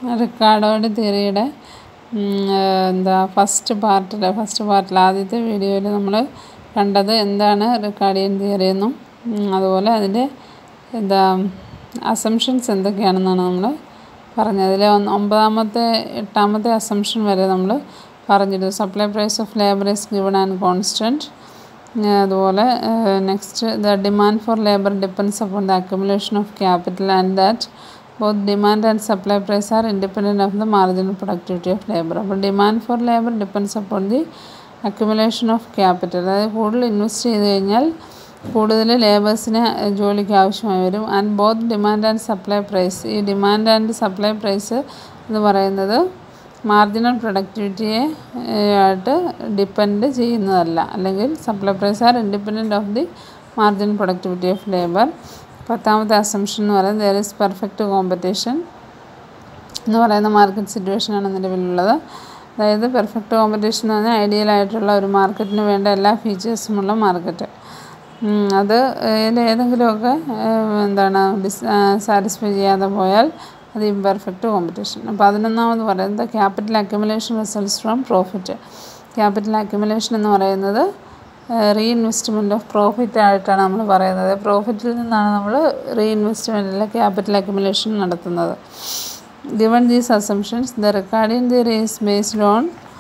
റിക്കാർഡോയുടെ തിയറിയുടെ എന്താ ഫസ്റ്റ് പാർട്ടിൽ ഫസ്റ്റ് പാർട്ടിൽ ആദ്യത്തെ വീഡിയോയിൽ നമ്മൾ കണ്ടത് എന്താണ് റിക്കാർഡിയൻ തിയറി എന്നും ഉം, അതുപോലെ അതിൻ്റെ എന്താ അസംഷൻസ് എന്തൊക്കെയാണെന്നാണ് നമ്മൾ പറഞ്ഞത് അതിൽ ഒമ്പതാമത്തെ എട്ടാമത്തെ അസംഷൻ വരെ നമ്മൾ പറഞ്ഞിരുന്നു supply price of labour is given and constant അതുപോലെ next the demand for labour depends upon the accumulation of capital and that both demand and supply price are independent of the marginal productivity of labour അപ്പോൾ demand for labour depends upon the accumulation of capital അതായത് കൂടുതൽ invest ചെയ്ത് കഴിഞ്ഞാൽ കൂടുതൽ ലേബേഴ്സിന് ജോലിക്ക് ആവശ്യമായി വരും and both demand and supply price ഈ ഡിമാൻഡ് ആൻഡ് സപ്ലൈ പ്രൈസ് എന്ന് പറയുന്നത് മാർജിനൽ പ്രൊഡക്ടിവിറ്റിയെ ആയിട്ട് ഡിപ്പെൻഡ് ചെയ്യുന്നതല്ല അല്ലെങ്കിൽ supply price are independent of the marginal productivity of labour പത്താമത്തെ അസംഷൻ എന്ന് പറയുന്നത് ദർ ഇസ് പെർഫെക്റ്റ് കോമ്പറ്റീഷൻ എന്ന് പറയുന്ന മാർക്കറ്റ് സിറ്റുവേഷനാണ് നിലവിലുള്ളത് അതായത് പെർഫെക്റ്റ് കോമ്പറ്റീഷൻ എന്ന് പറഞ്ഞാൽ ഐഡിയൽ ആയിട്ടുള്ള ഒരു മാർക്കറ്റിന് വേണ്ട എല്ലാ ഫീച്ചേഴ്സുമുള്ള മാർക്കറ്റ് അത് ഇതിൽ ഏതെങ്കിലുമൊക്കെ ഏഹ്, എന്താണ് ഡിസ് സാറ്റിസ്ഫൈ ചെയ്യാതെ പോയാൽ അത് ഇംപെർഫെക്റ്റ് കോമ്പറ്റീഷൻ അപ്പോൾ പതിനൊന്നാമത് പറയുന്നത് capital accumulation results from profit capital accumulation എന്ന് പറയുന്നത് റീഇൻവെസ്റ്റ്മെൻറ്റ് ഓഫ് പ്രോഫിറ്റ് ആയിട്ടാണ് നമ്മൾ പറയുന്നത് പ്രോഫിറ്റിൽ നിന്നാണ് നമ്മൾ റീഇൻവെസ്റ്റ്മെൻറ്റിലെ ക്യാപിറ്റൽ അക്യുമുലേഷൻ നടത്തുന്നത് given these assumptions the recording theory is based on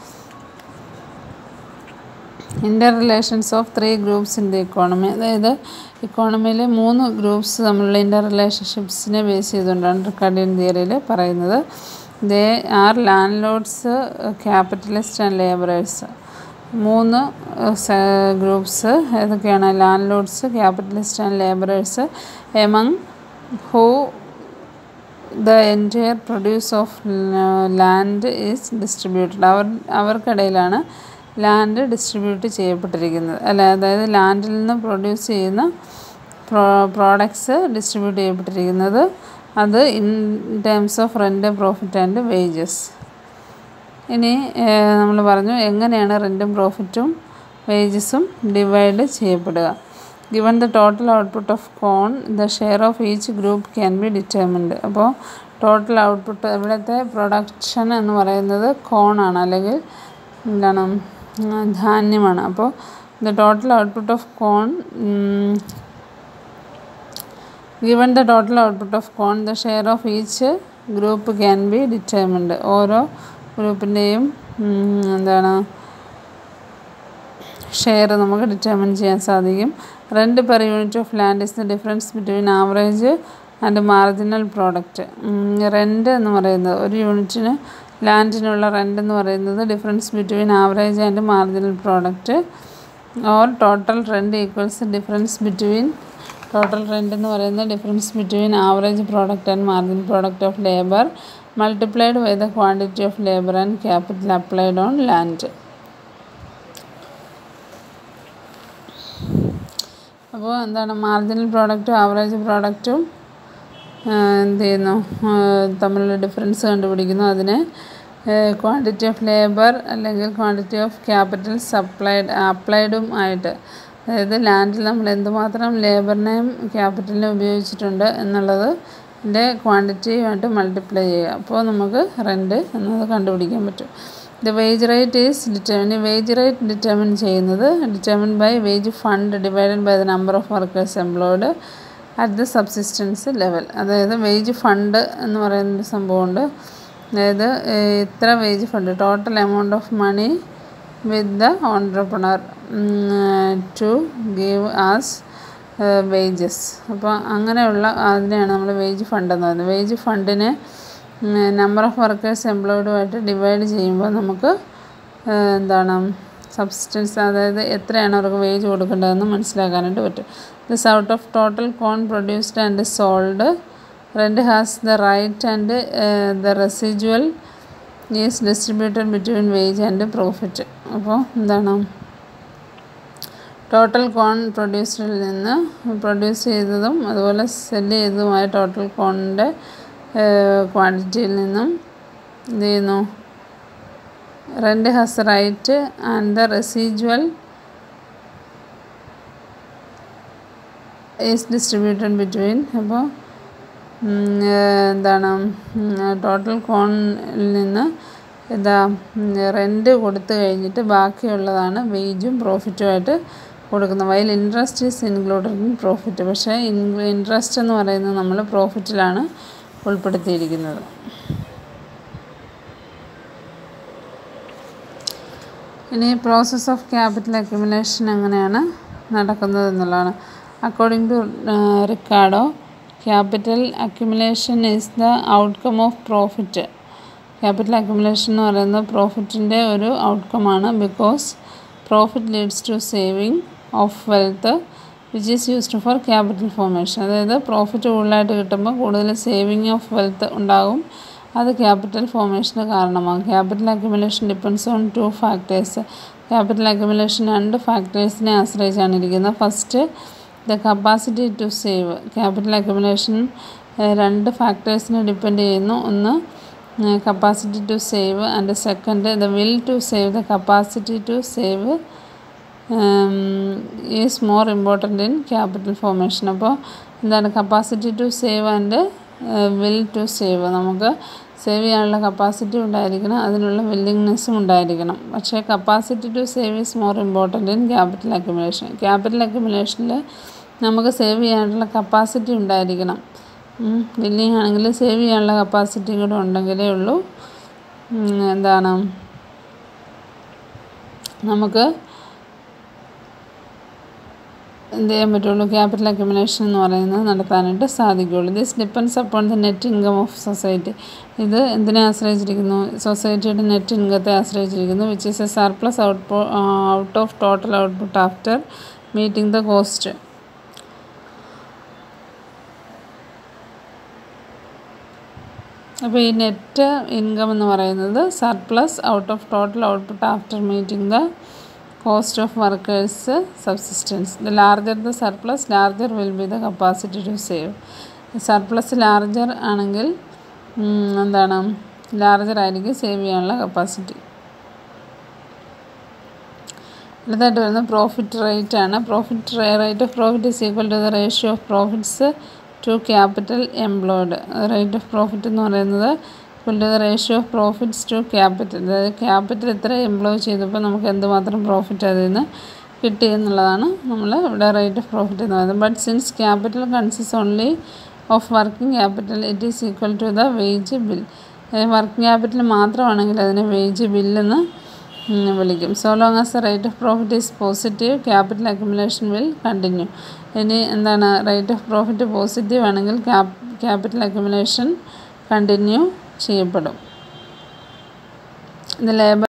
interrelations of three groups in the economy അതായത് ഇക്കോണമിയിലെ മൂന്ന് ഗ്രൂപ്പ്സ് തമ്മിലുള്ള ഇൻ്റർ റിലേഷൻഷിപ്സിനെ ബേസ് ചെയ്തുകൊണ്ടാണ് റിക്കാർഡിയൻ തിയറിയിൽ പറയുന്നത് they are landlords capitalist and labourers മൂന്ന് ഗ്രൂപ്പ്സ് ഏതൊക്കെയാണ് landlords capitalist and labourers among whom the entire produce of land is distributed അവർ അവർക്കിടയിലാണ് ലാൻഡ് ഡിസ്ട്രിബ്യൂട്ട് ചെയ്യപ്പെട്ടിരിക്കുന്നത് അല്ല അതായത് ലാൻഡിൽ നിന്ന് പ്രൊഡ്യൂസ് ചെയ്യുന്ന പ്രോ പ്രോഡക്ട്സ് ഡിസ്ട്രിബ്യൂട്ട് ചെയ്യപ്പെട്ടിരിക്കുന്നത് അത് in terms of rent profit and wages ഇനി നമ്മൾ പറഞ്ഞു എങ്ങനെയാണ് റെൻറ്റും പ്രോഫിറ്റും വേജസും ഡിവൈഡ് ചെയ്യപ്പെടുക given the total output of corn the share of each group can be determined അപ്പോൾ ടോട്ടൽ ഔട്ട്പുട്ട് ഇവിടുത്തെ പ്രൊഡക്ഷൻ എന്ന് പറയുന്നത് കോണാണ് അല്ലെങ്കിൽ എന്താണ് ഉം, ധാന്യമാണ് അപ്പോൾ the total output of corn given the total output of corn the share of each group can be determined ഓരോ ഗ്രൂപ്പിൻ്റെയും എന്താണ് ഷെയർ നമുക്ക് ഡിറ്റർമിൻ ചെയ്യാൻ സാധിക്കും rent per unit of land is the difference between average and marginal product rent എന്ന് പറയുന്നത് ഒരു യൂണിറ്റിന് ലാൻഡിനുള്ള റെൻ്റ് എന്ന് പറയുന്നത് difference between average and marginal product or total rent equals difference between total rent എന്ന് പറയുന്നത് difference between average product and margin product of labour multiplied by the quantity of labour and capital applied on land അപ്പോൾ എന്താണ് marginal പ്രോഡക്റ്റും average പ്രോഡക്റ്റും എന്ത് ചെയ്യുന്നു തമ്മിലുള്ള difference കണ്ടുപിടിക്കുന്നു അതിനെ quantity of labour അല്ലെങ്കിൽ ക്വാണ്ടിറ്റി ഓഫ് ക്യാപിറ്റൽ സപ്ലൈഡ് അപ്ലൈഡും ആയിട്ട് അതായത് ലാൻഡിൽ നമ്മൾ എന്തുമാത്രം ലേബറിനെയും ക്യാപിറ്റലിനെയും ഉപയോഗിച്ചിട്ടുണ്ട് എന്നുള്ളത് ൻ്റെ ക്വാണ്ടിറ്റിയുമായിട്ട് മൾട്ടിപ്ലൈ ചെയ്യുക അപ്പോൾ നമുക്ക് റെൻറ്റ് എന്നത് കണ്ടുപിടിക്കാൻ പറ്റും the wage rate is determined wage rate determine ചെയ്യുന്നത് determined by wage fund divided by the number of workers employed at the subsistence level അതായത് വേജ് ഫണ്ട് എന്ന് പറയുന്നൊരു സംഭവമുണ്ട് അതായത് ഇത്ര wage fund total amount of money with the entrepreneur to give as wages അപ്പോൾ അങ്ങനെയുള്ള അതിനെയാണ് നമ്മൾ വേജ് ഫണ്ട് എന്ന് പറയുന്നത് വേജ് ഫണ്ടിനെ നമ്പർ ഓഫ് വർക്കേഴ്സ് എംപ്ലോയ്ഡുമായിട്ട് ഡിവൈഡ് ചെയ്യുമ്പോൾ നമുക്ക് എന്താണ് സബ്സ്റ്റൻസ് അതായത് എത്രയാണ് അവർക്ക് വേജ് കൊടുക്കേണ്ടതെന്ന് മനസ്സിലാക്കാനായിട്ട് പറ്റും this out of total corn produced and sold rent has the right and the residual is distributed between wage and profit അപ്പോൾ എന്താണ് ടോട്ടൽ കോൺ പ്രൊഡ്യൂസറിൽ നിന്ന് പ്രൊഡ്യൂസ് ചെയ്തതും അതുപോലെ സെല്ല് ചെയ്തതുമായ ടോട്ടൽ കോണിൻ്റെ ക്വാണ്ടിറ്റിയിൽ നിന്നും എന്ത് ചെയ്യുന്നു rent has right and the residual is distributed between അപ്പോൾ എന്താണ് ടോട്ടൽ കോണിൽ നിന്ന് എന്താ റെൻറ്റ് കൊടുത്തു കഴിഞ്ഞിട്ട് ബാക്കിയുള്ളതാണ് വേജും പ്രോഫിറ്റുമായിട്ട് കൊടുക്കുന്നത് while interest is included in profit പക്ഷേ ഇൻട്രസ്റ്റ് എന്ന് പറയുന്നത് നമ്മൾ പ്രോഫിറ്റിലാണ് ഉൾപ്പെടുത്തിയിരിക്കുന്നത് ഇനി പ്രോസസ് ഓഫ് ക്യാപിറ്റൽ അക്യുമുലേഷൻ എങ്ങനെയാണ് നടക്കുന്നത് എന്നുള്ളതാണ് according to Ricardo capital accumulation is the outcome of profit capital accumulation എന്ന് പറയുന്നത് പ്രോഫിറ്റിൻ്റെ ഒരു ഔട്ട്കമാണ് because profit leads to saving of wealth which is used for capital formation അതായത് പ്രോഫിറ്റ് കൂടുതലായിട്ട് കിട്ടുമ്പോൾ കൂടുതൽ സേവിങ് ഓഫ് വെൽത്ത് ഉണ്ടാകും അത് ക്യാപിറ്റൽ ഫോർമേഷന് കാരണമാകും capital accumulation depends on two factors capital accumulation രണ്ട് ഫാക്ടേഴ്സിനെ ആശ്രയിച്ചാണ് ഇരിക്കുന്നത് first the capacity to save capital accumulation രണ്ട് ഫാക്ടേഴ്സിനെ ഡിപ്പെൻഡ് ചെയ്യുന്നു ഒന്ന് capacity to save and second the will to save the capacity to save is more important in capital formation അപ്പോൾ എന്താണ് capacity to save and will to save നമുക്ക് save ചെയ്യാനുള്ള capacity ഉണ്ടായിരിക്കണം അതിനുള്ള വില്ലിങ്നെസ്സും ഉണ്ടായിരിക്കണം പക്ഷേ capacity to save is more important in capital accumulation capital അക്യുമുലേഷനിൽ നമുക്ക് സേവ് ചെയ്യാനുള്ള കപ്പാസിറ്റി ഉണ്ടായിരിക്കണം വില്ലിങ് ആണെങ്കിൽ സേവ് ചെയ്യാനുള്ള കപ്പാസിറ്റി കൂടെ ഉണ്ടെങ്കിലേ ഉള്ളൂ എന്താണ് നമുക്ക് എന്ത് ചെയ്യാൻ പറ്റുള്ളൂ ക്യാപിറ്റൽ അക്യുമുലേഷൻ എന്ന് പറയുന്നത് നടത്താനായിട്ട് സാധിക്കുകയുള്ളൂ this depends upon the net income of society ഇത് എന്തിനെ ആശ്രയിച്ചിരിക്കുന്നു സൊസൈറ്റിയുടെ നെറ്റ് ഇൻകത്തെ ആശ്രയിച്ചിരിക്കുന്നു which is a surplus out out of total output after meeting the cost അപ്പോൾ ഈ നെറ്റ് ഇൻകം എന്ന് പറയുന്നത് surplus out of total output after meeting the cost of workers subsistence the larger the surplus larger will be the capacity to save surplus larger ആണെങ്കിൽ എന്താണ് larger ആയിരിക്കും save ചെയ്യാനുള്ള capacity അടുത്തായിട്ട് വരുന്നത് പ്രോഫിറ്റ് റേറ്റ് ആണ് profit rate of profit is equal to the ratio of profits to capital employed rate of profit എന്ന് പറയുന്നത് equal to the ratio of profits to capital അതായത് ക്യാപിറ്റൽ എത്ര employ ചെയ്തപ്പോൾ നമുക്ക് എന്തുമാത്രം പ്രോഫിറ്റ് അതിൽ നിന്ന് കിട്ടി എന്നുള്ളതാണ് നമ്മൾ ഇവിടെ റേറ്റ് ഓഫ് പ്രോഫിറ്റ് എന്ന് പറയുന്നത് but since capital consist only of working capital it is equal to the wage bill working capital മാത്രമാണെങ്കിൽ അതിനെ വേജ് ബില്ലെന്ന് വിളിക്കും so long as the rate of profit is positive capital accumulation will continue ഇനി എന്താണ് rate of profit positive ആണെങ്കിൽ capital accumulation continue ചെയ്യപ്പെടും ഇത് ലേബർ